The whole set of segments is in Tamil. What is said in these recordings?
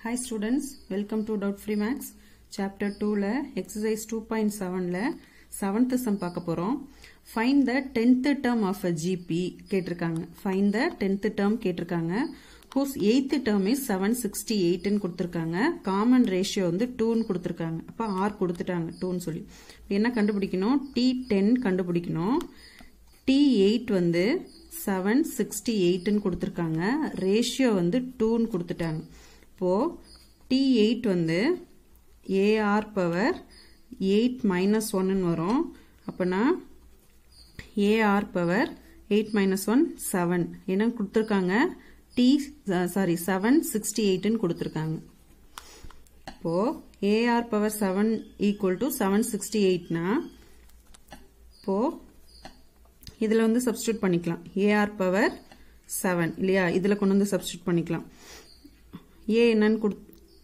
Hi students, welcome to Doubt Free Max. Chapter 2ல exercise 2.7ல 7th sum பார்க்க போறோம். Find the 10th term of a GP கேட்டிருக்காங்க. Find the 10th term கேட்டிருக்காங்க. whose 8th term is 768 ன்னு கொடுத்திருக்காங்க. common ratio வந்து 2 ன்னு கொடுத்திருக்காங்க. அப்ப R கொடுத்துட்டாங்க 2 ன்னு சொல்லி. என்ன கண்டுபிடிக்கணும்? T10 கண்டுபிடிக்கணும். T8 வந்து 768 ன்னு கொடுத்திருக்காங்க. ரேஷியோ வந்து 2 ன்னு கொடுத்துட்டாங்க. இப்போ T8 வந்து ஏஆர் பவர் எயிட் மைனஸ் ஒன்னு வரும் அப்பனா a r power eight minus one seven என்ன கொடுத்துருக்காங்க டி சாரி செவன் சிக்ஸ்டி எயிட்னு கொடுத்துருக்காங்க இப்போ a r power seven equal to seven sixty எயிட்னா இப்போ இதில் வந்து சப்ஸ்டியூட் பண்ணிக்கலாம் ஏஆர் பவர் செவன் இல்லையா இதில் கொண்டு வந்து சப்ஸ்டியூட் பண்ணிக்கலாம் ஏ என்னன்னு கொடு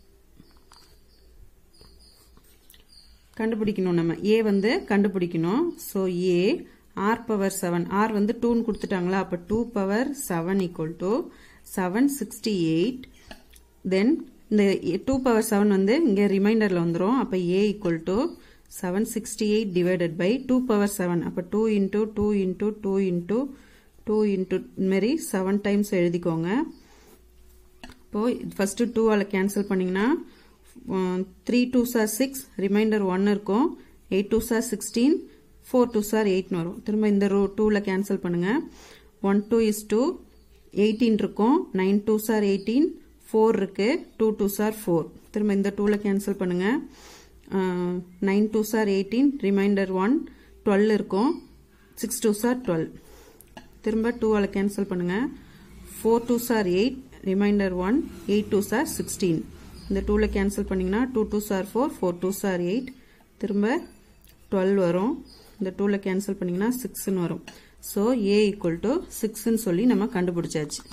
கண்டுபிடிக்கணும் நம்ம ஏ வந்து கண்டுபிடிக்கணும் so a r power seven r வந்து டூன்னு கொடுத்துட்டாங்களா அப்போ two power seven equal to seven sixty eight then இந்த டூ பவர் செவன் வந்து இங்கே ரிமைண்டரில் வந்துடும் அப்போ a equal to seven sixty eight divided by two power seven அப்போ two into two into two into two into மாரி செவன் டைம்ஸ் எழுதிக்கோங்க இப்போ ஃபர்ஸ்ட் டூவால் கேன்சல் பண்ணிங்கன்னா three two sir six reminder one இருக்கும் eight two sir sixteen four two sir எயிட்னு வரும் திரும்ப இந்த ரோ டூவில் கேன்சல் பண்ணுங்க one two is two eighteen இருக்கும் nine two sir eighteen four இருக்கு டூ டூ சார் ஃபோர் திரும்ப இந்த டூவில் கேன்சல் பண்ணுங்க nine two sir eighteen reminder one twelve இருக்கும் சிக்ஸ் டூ சார் டுவெல் திரும்ப டூவால் கேன்சல் பண்ணுங்க four two sir eight reminder one eight two sir sixteen இந்த டூவில் கேன்சல் பண்ணிங்கன்னா two two sir four four two sir eight திரும்ப டுவெல் வரும் இந்த டூவில் கேன்சல் பண்ணிங்கன்னா சிக்ஸ்ன்னு வரும் ஸோ ஏ ஈக்குவல் டு சிக்ஸ்ன்னு சொல்லி நம்ம கண்டுபிடிச்சாச்சு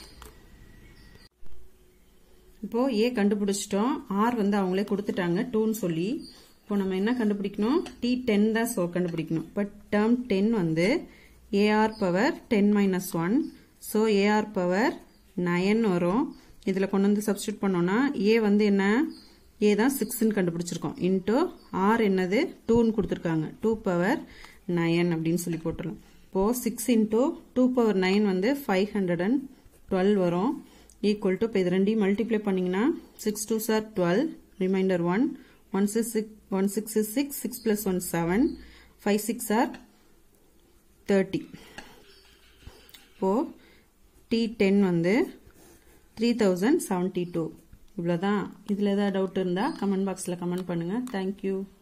இப்போ ஏ கண்டுபிடிச்சிட்டோம் ஆர் வந்து அவங்களே கொடுத்துட்டாங்க டூன்னு சொல்லி இப்போ நம்ம என்ன கண்டுபிடிக்கணும் டி டென் தான் ஸோ கண்டுபிடிக்கணும் இப்போ டேர்ம் டென் வந்து a r power ten minus one so a r power nine வரும் இதில் கொண்டு வந்து சப்ஸ்டியூட் பண்ணோம்னா ஏ வந்து என்ன ஏ தான் சிக்ஸ்ன்னு கண்டுபிடிச்சிருக்கோம் இன்ட்டு ஆர் என்னது டூன்னு கொடுத்துருக்காங்க டூ பவர் நயன் அப்படின்னு சொல்லி போட்டுடலாம் இப்போது six into two power nine வந்து ஃபைவ் ஹண்ட்ரட் அண்ட் டுவெல் வரும் ஈக்குவல் டு இப்போ இது ரெண்டையும் மல்டிப்ளை பண்ணிங்கன்னா six two sir twelve reminder one one six six one six is six six plus one seven five six are thirty இப்போது டி டென் வந்து த்ரீ தௌசண்ட் செவன்ட்டி டூ இவ்வளோதான் இதில் ஏதாவது டவுட் இருந்தால் கமெண்ட் பாக்ஸில் கமெண்ட் பண்ணுங்கள் தேங்க்யூ